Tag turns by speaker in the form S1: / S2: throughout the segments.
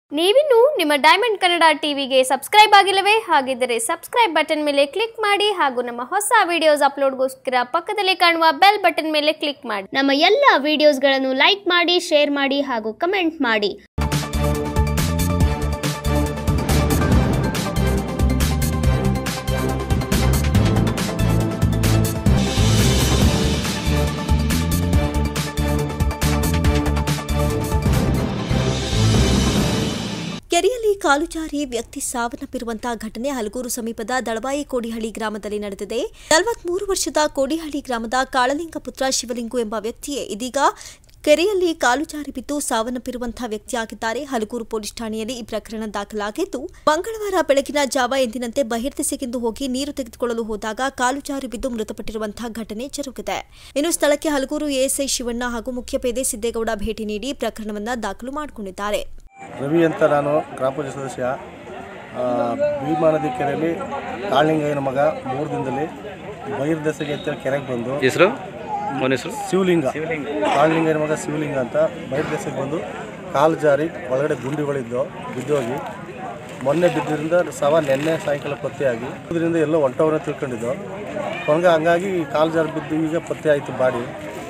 S1: ನೀವಿನ್ನು ನಿಮ್ಮ ಡೈಮಂಡ್ ಕನ್ನಡ ಟಿವಿಗೆ ಸಬ್ಸ್ಕ್ರೈಬ್ ಆಗಿಲ್ಲವೇ ಹಾಗಿದ್ದರೆ ಸಬ್ಸ್ಕ್ರೈಬ್ ಬಟನ್ ಮೇಲೆ ಕ್ಲಿಕ್ ಮಾಡಿ ಹಾಗೂ ನಮ್ಮ ಹೊಸ ವಿಡಿಯೋಸ್ ಅಪ್ಲೋಡ್ಗೋಸ್ಕರ ಪಕ್ಕದಲ್ಲಿ ಕಾಣುವ ಬೆಲ್ ಬಟನ್ ಮೇಲೆ ಕ್ಲಿಕ್ ಮಾಡಿ ನಮ್ಮ ಎಲ್ಲ ವಿಡಿಯೋಸ್ಗಳನ್ನು ಲೈಕ್ ಮಾಡಿ ಶೇರ್ ಮಾಡಿ ಹಾಗೂ ಕಮೆಂಟ್ ಮಾಡಿ
S2: ಕೆರೆಯಲ್ಲಿ ಕಾಲು ಜಾರಿ ವ್ಯಕ್ತಿ ಸಾವನ್ನಪ್ಪಿರುವಂತಹ ಘಟನೆ ಹಲಗೂರು ಸಮೀಪದ ದಳವಾಯಿ ಕೋಡಿಹಳ್ಳಿ ಗ್ರಾಮದಲ್ಲಿ ನಡೆದಿದೆ ನಲವತ್ಮೂರು ವರ್ಷದ ಕೋಡಿಹಳ್ಳಿ ಗ್ರಾಮದ ಕಾಳಲಿಂಗ ಪುತ್ರ ಶಿವಲಿಂಗು ಎಂಬ ವ್ಯಕ್ತಿಯೇ ಇದೀಗ ಕೆರೆಯಲ್ಲಿ ಕಾಲು ಜಾರಿ ಬಿದ್ದು ಸಾವನ್ನಪ್ಪಿರುವಂತಹ ವ್ಯಕ್ತಿಯಾಗಿದ್ದಾರೆ ಹಲಗೂರು ಪೊಲೀಸ್ ಠಾಣೆಯಲ್ಲಿ ಈ ಪ್ರಕರಣ ದಾಖಲಾಗಿದ್ದು ಮಂಗಳವಾರ ಬೆಳಗಿನ ಜಾವ ಎಂದಿನಂತೆ ಬಹಿರ್ದೆಸೆಗೆಂದು ಹೋಗಿ ನೀರು ತೆಗೆದುಕೊಳ್ಳಲು ಹೋದಾಗ ಕಾಲು ಜಾರಿ ಬಿದ್ದು ಮೃತಪಟ್ಟಿರುವಂತಹ ಘಟನೆ ಜರುಗಿದೆ ಇನ್ನು ಸ್ಥಳಕ್ಕೆ ಹಲಗೂರು ಎಎಸ್ಐ ಶಿವಣ್ಣ ಹಾಗೂ ಮುಖ್ಯ ಪೇದೆ ಸಿದ್ದೇಗೌಡ ಭೇಟಿ ನೀಡಿ ಪ್ರಕರಣವನ್ನು ದಾಖಲು ಮಾಡಿಕೊಂಡಿದ್ದಾರೆ
S3: ರವಿ ಅಂತ ನಾನು ಗ್ರಾಮ ಪಂಚಾಯತ್ ಸದಸ್ಯ ಆ, ಭೀಮಾ ನದಿ ಕೆರೆಯಲ್ಲಿ ಕಾಳಿಂಗಯ್ಯನ ಮಗ ಮೂರು ದಿನದಲ್ಲಿ ಬೈರ್ದಸೆಗೆ ಅಂತೇಳಿ ಕೆರೆಗೆ ಬಂದು
S4: ಹೆಸರು ಅವನ ಹೆಸರು
S3: ಶಿವಲಿಂಗ ಕಾಳಿಂಗಯ್ಯನ ಮಗ ಶಿವಲಿಂಗ ಅಂತ ಬೈರ್ದಸೆಗೆ ಬಂದು ಕಾಲು ಜಾರಿ ಒಳಗಡೆ ಗುಂಡಿಗಳಿದ್ದು ಬಿದ್ದೋಗಿ ಮೊನ್ನೆ ಬಿದ್ದರಿಂದ ಸವ ನೆನ್ನೆ ಸಾಯಂಕಾಲ ಪತ್ತೆಯಾಗಿ ಇದರಿಂದ ಎಲ್ಲೋ ಹೊಂಟವನ್ನ ತಿಳ್ಕೊಂಡಿದ್ದು ಕೊನೆಗೆ ಹಂಗಾಗಿ ಕಾಲು ಜಾರಿ ಬಿದ್ದು ಈಗ ಪತ್ತೆ ಆಯಿತು ಬಾಡಿ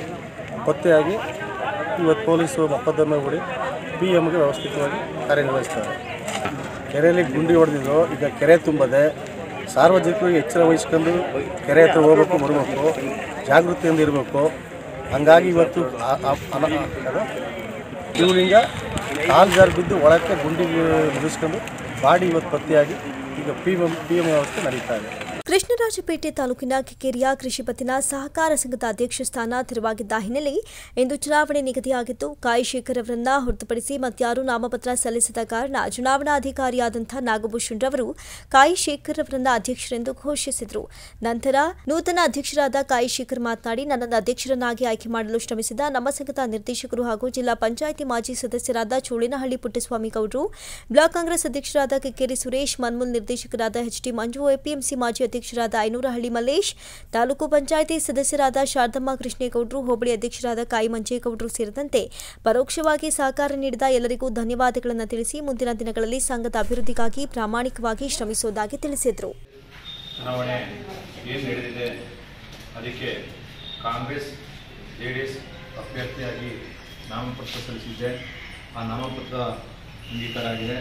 S3: ಪತ್ತೆಯಾಗಿ ಇವತ್ತು ಪೊಲೀಸರು ಮೊಕದ್ದಮೆ ಹೂಡಿ ಪಿ ಎಮ್ಗೆ ವ್ಯವಸ್ಥಿತವಾಗಿ ಕಾರ್ಯನಿರ್ವಹಿಸ್ತಾರೆ ಕೆರೆಯಲ್ಲಿ ಗುಂಡಿ ಹೊಡೆದಿದ್ದು ಈಗ ಕೆರೆ ತುಂಬದೆ ಸಾರ್ವಜನಿಕರು ಎಚ್ಚರ ವಹಿಸ್ಕೊಂಡು ಕೆರೆ ಹತ್ರ ಹೋಗ್ಬೇಕು ಬರಬೇಕು ಜಾಗೃತಿಯಿಂದ ಇರಬೇಕು ಹಂಗಾಗಿ ಇವತ್ತು ಆ- ಆ- ಅನ- ಅದು ಶಿವಲಿಂಗ ಕಾಲು ಜಾರು ಬಿದ್ದು ಒಳಕ್ಕೆ ಗುಂಡಿ ಮುಗಿಸ್ಕೊಂಡು ಬಾಡಿ ಇವತ್ತು ಪತ್ತೆಯಾಗಿ ಈಗ ಪಿ ಎಮ್ ಪಿ ಎಮ್ ವ್ಯವಸ್ಥೆ ನಡೀತಾ ಇದೆ
S2: ಕೃಷ್ಣರಾಜಪೇಟೆ ತಾಲೂಕಿನ ಕಿಕ್ಕೇರಿಯ ಕೃಷಿ ಪತ್ತಿನ ಸಹಕಾರ ಸಂಘದ ಅಧ್ಯಕ್ಷ ಸ್ಥಾನ ತೆರವಾಗಿದ್ದ ಹಿನ್ನೆಲೆ ಇಂದು ಚುನಾವಣೆ ನಿಗದಿಯಾಗಿದ್ದು ಕಾಯಿ ಶೇಖರ್ ಅವರನ್ನ ಹೊರತುಪಡಿಸಿ ಮತ್ಯಾರೂ ನಾಮಪತ್ರ ಸಲ್ಲಿಸದ ಕಾರಣ ಚುನಾವಣಾಧಿಕಾರಿಯಾದಂಥ ನಾಗಭೂಷಣ್ ರವರು ಕಾಯಿ ಶೇಖರ್ ಅವರನ್ನ ಅಧ್ಯಕ್ಷರೆಂದು ಘೋಷಿಸಿದರು ನಂತರ ನೂತನ ಅಧ್ಯಕ್ಷರಾದ ಕಾಯಿ ಶೇಖರ್ ಮಾತನಾಡಿ ನನ್ನನ್ನು ಅಧ್ಯಕ್ಷರನ್ನಾಗಿ ಆಯ್ಕೆ ಮಾಡಲು ಶ್ರಮಿಸಿದ ನಮ್ಮ ಸಂಘದ ನಿರ್ದೇಶಕರು ಹಾಗೂ ಜಿಲ್ಲಾ ಪಂಚಾಯಿತಿ ಮಾಜಿ ಸದಸ್ಯರಾದ ಚೋಳಿನಹಳ್ಳಿ ಪುಟ್ಟಸ್ವಾಮಿ ಗೌಡ್ರು ಬ್ಲಾಕ್ ಕಾಂಗ್ರೆಸ್ ಅಧ್ಯಕ್ಷರಾದ ಕಿಕ್ಕೇರಿ ಸುರೇಶ್ ಮನ್ಮೂಲ್ ನಿರ್ದೇಶಕರಾದ ಎಚ್ ಟಿ ಮಂಜು ಎಪಿಎಂಸಿ ಮಾಜಿ ಅಧ್ಯಕ್ಷರಾದ ಐನೂರಹಳ್ಳಿ ಮಲ್ಲೇಶ್ ತಾಲೂಕು ಪಂಚಾಯಿತಿ ಸದಸ್ಯರಾದ ಶಾರದಮ್ಮ ಕೃಷ್ಣೇಗೌಡರು ಹೋಬಳಿ ಅಧ್ಯಕ್ಷರಾದ ಕಾಯಿ ಮಂಜೇಗೌಡರು ಸೇರಿದಂತೆ ಪರೋಕ್ಷವಾಗಿ ಸಹಕಾರ ನೀಡಿದ ಎಲ್ಲರಿಗೂ ಧನ್ಯವಾದಗಳನ್ನು ತಿಳಿಸಿ ಮುಂದಿನ ದಿನಗಳಲ್ಲಿ ಸಂಘದ ಅಭಿವೃದ್ಧಿಗಾಗಿ ಪ್ರಾಮಾಣಿಕವಾಗಿ ಶ್ರಮಿಸುವುದಾಗಿ ತಿಳಿಸಿದರು
S5: ಚುನಾವಣೆ ಏನು ನಡೆದಿದೆ ಅದಕ್ಕೆ ಕಾಂಗ್ರೆಸ್ ಜೆ ಡಿ ಎಸ್ ಅಭ್ಯರ್ಥಿಯಾಗಿ ನಾಮಪತ್ರ ಸಲ್ಲಿಸಿದ್ದೆ ಆ ನಾಮಪತ್ರ ಅಂಗೀಕಾರ ಆಗಿದೆ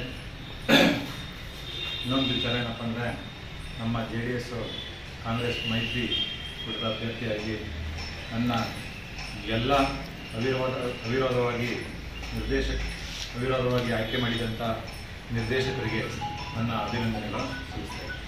S5: ಇನ್ನೊಂದು ವಿಚಾರ ಏನಪ್ಪ ಅಂದರೆ ನಮ್ಮ ಜೆ ಡಿ ಎಸ್ ಕಾಂಗ್ರೆಸ್ ಮೈತ್ರಿ ಕೂಟದ ಅಭ್ಯರ್ಥಿಯಾಗಿ ನನ್ನ ಎಲ್ಲ ಅವಿರೋಧ ಅವಿರೋಧವಾಗಿ ನಿರ್ದೇಶಕ ಅವಿರೋಧವಾಗಿ ಆಯ್ಕೆ ಮಾಡಿದಂಥ ನಿರ್ದೇಶಕರಿಗೆ ನನ್ನ ಅಭಿನಂದನೆಗಳು ಸಲ್ಲಿಸ್ತೇನೆ